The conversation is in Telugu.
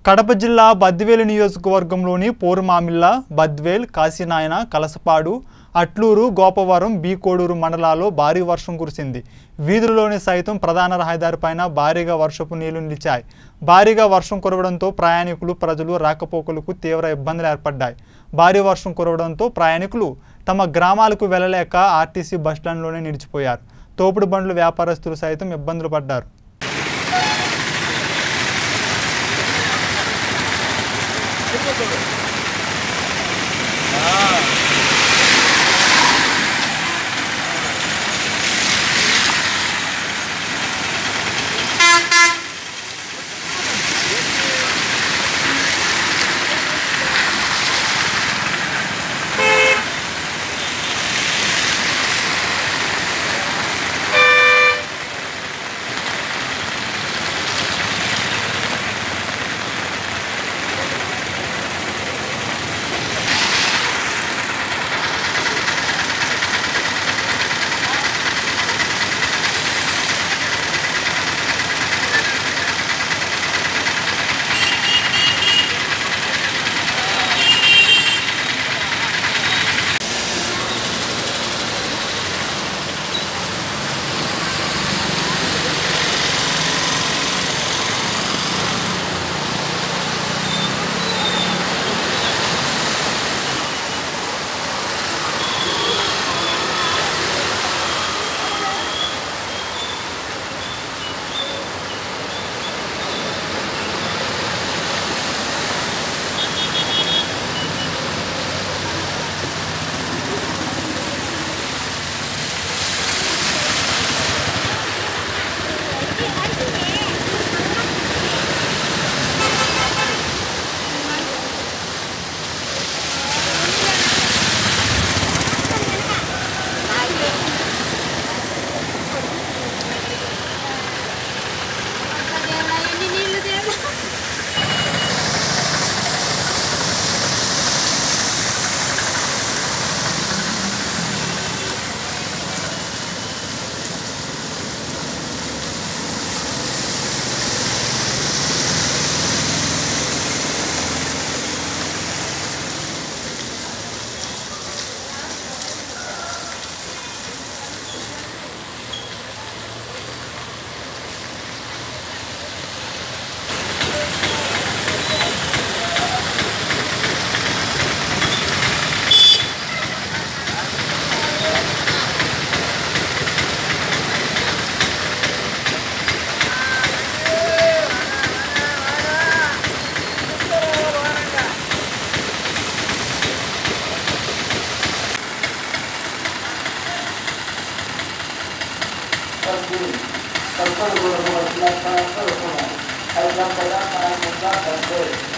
కడప జిల్లా బద్వేలు నియోజకవర్గంలోని పోరుమామిళ్ళ బద్వేల్ కాశీనాయన కలసపాడు అట్లూరు గోపవరం బీకోడూరు మండలాల్లో భారీ వర్షం కురిసింది వీధులలోని సైతం ప్రధాన రహదారిపైన భారీగా వర్షపు నీళ్లు నిలిచాయి భారీగా వర్షం కురవడంతో ప్రయాణికులు ప్రజలు రాకపోకలకు తీవ్ర ఇబ్బందులు ఏర్పడ్డాయి భారీ వర్షం కురవడంతో ప్రయాణికులు తమ గ్రామాలకు వెళ్ళలేక ఆర్టీసీ బస్టాండ్లోనే నిలిచిపోయారు తోపుడు బండ్లు వ్యాపారస్తులు సైతం ఇబ్బందులు పడ్డారు ఎన్ని నీళ్లు తేడా Terus, terus, terus, terus, terus, terus, terus, terus, terus, terus, terus, terus, terus, terus, terus,